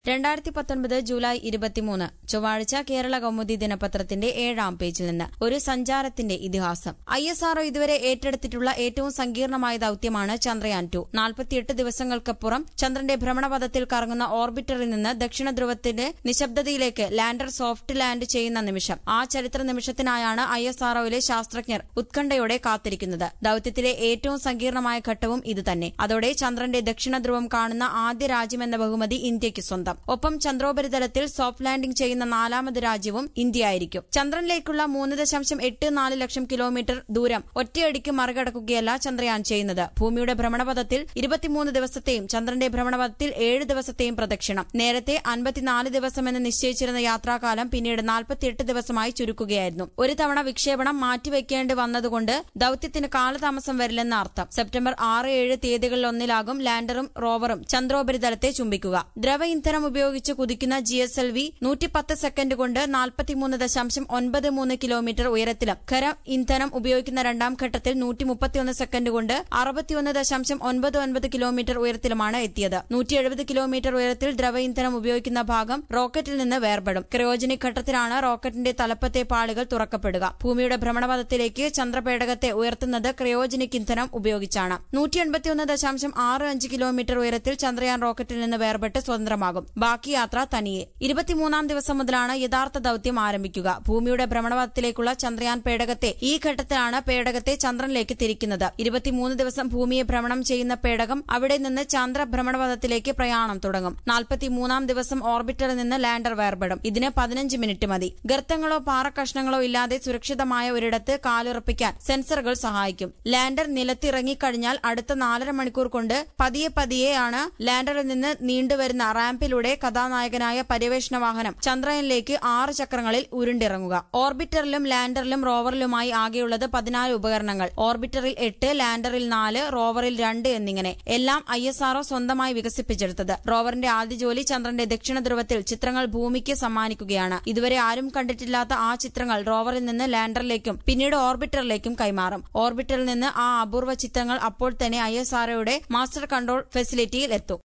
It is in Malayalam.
രണ്ടായിരത്തി പത്തൊൻപത് ജൂലൈ ഇരുപത്തിമൂന്ന് ചൊവ്വാഴ്ച കേരള കൗമുദി ദിനപത്രത്തിന്റെ ഏഴാം പേജിൽ നിന്ന് ഒരു സഞ്ചാരത്തിന്റെ ഇതിഹാസം ഐ എസ് ആർഒ ഇതുവരെ ഏറ്റെടുത്തിട്ടുള്ള ഏറ്റവും സങ്കീർണമായ ദൌത്യമാണ് ചന്ദ്രയാൻ ടു നാൽപ്പത്തിയെട്ട് ദിവസങ്ങൾക്കപ്പുറം ചന്ദ്രന്റെ ഭ്രമണപഥത്തിൽ കറങ്ങുന്ന ഓർബിറ്ററിൽ നിന്ന് ദക്ഷിണ ധ്രുവത്തിന്റെ നിശബ്ദതയിലേക്ക് ലാൻഡർ സോഫ്റ്റ് ലാൻഡ് ചെയ്യുന്ന നിമിഷം ആ ചരിത്ര നിമിഷത്തിനായാണ് ഐ എസ് ആർഒയിലെ ശാസ്ത്രജ്ഞർ ഉത്കണ്ഠയോടെ കാത്തിരിക്കുന്നത് ദൌത്യത്തിലെ ഏറ്റവും സങ്കീർണമായ ഘട്ടവും ഇതുതന്നെ അതോടെ ചന്ദ്രന്റെ ദക്ഷിണ ധ്രുവം കാണുന്ന ആദ്യ രാജ്യമെന്ന ബഹുമതി ഇന്ത്യയ്ക്ക് സ്വന്തം ഒപ്പം ചന്ദ്രോപരിതലത്തിൽ സോഫ്റ്റ് ലാൻഡിംഗ് ചെയ്യുന്ന നാലാമത് രാജ്യവും ഇന്ത്യയായിരിക്കും ചന്ദ്രനിലേക്കുള്ള മൂന്ന് ദശാംശം എട്ട് നാല് ലക്ഷം കിലോമീറ്റർ ദൂരം ഒറ്റയടിക്ക് മറികടക്കുകയല്ല ചന്ദ്രയാൻ ചെയ്യുന്നത് ഭൂമിയുടെ ഭ്രമണപഥത്തിൽ ഇരുപത്തിമൂന്ന് ദിവസത്തെയും ചന്ദ്രന്റെ ഭ്രമണപഥത്തിൽ ഏഴ് ദിവസത്തെയും പ്രദക്ഷിണം നേരത്തെ അൻപത്തിനാല് ദിവസമെന്ന് നിശ്ചയിച്ചിരുന്ന യാത്രാകാലം പിന്നീട് നാൽപ്പത്തിയെട്ട് ദിവസമായി ചുരുക്കുകയായിരുന്നു ഒരു തവണ വിക്ഷേപണം മാറ്റിവെക്കേണ്ടി വന്നതുകൊണ്ട് ദൌത്യത്തിന് കാലതാമസം വരില്ലെന്ന അർത്ഥം സെപ്റ്റംബർ ആറ് ഏഴ് തീയതികളിലൊന്നിലാകും ലാൻഡറും റോവറും ചന്ദ്രോപരിതലത്തെ ചുംബിക്കുക ദ്രവ ഇന്ധനം ഉപയോഗിച്ച് കുതിക്കുന്ന ജി എസ് എൽ വി നൂറ്റിപ്പത്ത് സെക്കൻഡ് കൊണ്ട് നാൽപ്പത്തിമൂന്ന് ദശാംശം ഒൻപത് മൂന്ന് കിലോമീറ്റർ ഉയരത്തിലും ഖര ഇന്ധനം ഉപയോഗിക്കുന്ന രണ്ടാം ഘട്ടത്തിൽ നൂറ്റി മുപ്പത്തിയൊന്ന് സെക്കൻഡ് കൊണ്ട് അറുപത്തിയൊന്ന് ദശാംശം ഒൻപത് ഒൻപത് കിലോമീറ്റർ ഉയരത്തിലുമാണ് എത്തിയത് നൂറ്റി എഴുപത് കിലോമീറ്റർ ഉയരത്തിൽ ദ്രവ ഇന്ധനം ഉപയോഗിക്കുന്ന ഭാഗം റോക്കറ്റിൽ നിന്ന് വേർപെടും ക്രയോജനിക് ഘട്ടത്തിലാണ് റോക്കറ്റിന്റെ തലപ്പത്തെ പാളികൾ തുറക്കപ്പെടുക ഭൂമിയുടെ ഭ്രമണപഥത്തിലേക്ക് ചന്ദ്രപേടകത്തെ ഉയർത്തുന്നത് ക്രയോജനിക് ഇന്ധനം ഉപയോഗിച്ചാണ് നൂറ്റി എൺപത്തിയൊന്ന് ദശാംശം ആറ് അഞ്ച് കിലോമീറ്റർ ഉയരത്തിൽ ചന്ദ്രയാൻ റോക്കറ്റിൽ നിന്ന് വേർപെട്ട് സ്വതന്ത്രമാകും ബാക്കി യാത്ര തനിയെ ഇരുപത്തിമൂന്നാം ദിവസം മുതലാണ് യഥാർത്ഥ ദൌത്യം ആരംഭിക്കുക ഭൂമിയുടെ ഭ്രമണപഥത്തിലേക്കുള്ള ചന്ദ്രയാൻ പേടകത്തെ ഈ ഘട്ടത്തിലാണ് പേടകത്തെ ചന്ദ്രനിലേക്ക് തിരിക്കുന്നത് ഇരുപത്തിമൂന്ന് ദിവസം ഭൂമിയെ ഭ്രമണം ചെയ്യുന്ന പേടകം അവിടെ നിന്ന് ചന്ദ്ര ഭ്രമണപഥത്തിലേക്ക് പ്രയാണം തുടങ്ങും നാൽപ്പത്തിമൂന്നാം ദിവസം ഓർബിറ്ററിൽ നിന്ന് ലാൻഡർ വേർപെടും ഇതിന് പതിനഞ്ച് മിനിറ്റ് മതി ഗർത്തങ്ങളോ പാറക്കഷ്ണങ്ങളോ ഇല്ലാതെ സുരക്ഷിതമായ ഒരിടത്ത് കാലുറപ്പിക്കാൻ സെൻസറുകൾ സഹായിക്കും ലാൻഡർ നിലത്തിറങ്ങിക്കഴിഞ്ഞാൽ അടുത്ത നാലര മണിക്കൂർ കൊണ്ട് പതിയെ പതിയെയാണ് ലാൻഡറിൽ നിന്ന് നീണ്ടുവരുന്ന റാമ്പിലൂടെ കഥാനായകനായ പര്യവേഷണ വാഹനം ചന്ദ്രനിലേക്ക് ആറ് ചക്രങ്ങളിൽ ഉരുണ്ടിറങ്ങുക ഓർബിറ്ററിലും ലാൻഡറിലും റോവറിലുമായി ആകെയുള്ളത് പതിനാല് ഉപകരണങ്ങൾ ഓർബിറ്ററിൽ എട്ട് ലാൻഡറിൽ നാല് റോവറിൽ രണ്ട് എന്നിങ്ങനെ എല്ലാം ഐ എസ് ആർഒ സ്വന്തമായി വികസിപ്പിച്ചെടുത്തത് റോവറിന്റെ ആദ്യ ജോലി ചന്ദ്രന്റെ ദക്ഷിണ ധ്രുവത്തിൽ ചിത്രങ്ങൾ ഭൂമിക്ക് സമ്മാനിക്കുകയാണ് ഇതുവരെ ആരും കണ്ടിട്ടില്ലാത്ത ആ ചിത്രങ്ങൾ റോവറിൽ നിന്ന് ലാൻഡറിലേക്കും പിന്നീട് ഓർബിറ്ററിലേക്കും കൈമാറും ഓർബിറ്ററിൽ നിന്ന് ആ അപൂർവ ചിത്രങ്ങൾ അപ്പോൾ തന്നെ ഐ എസ് ആർഒയുടെ മാസ്റ്റർ കൺട്രോൾ ഫെസിലിറ്റിയിൽ എത്തും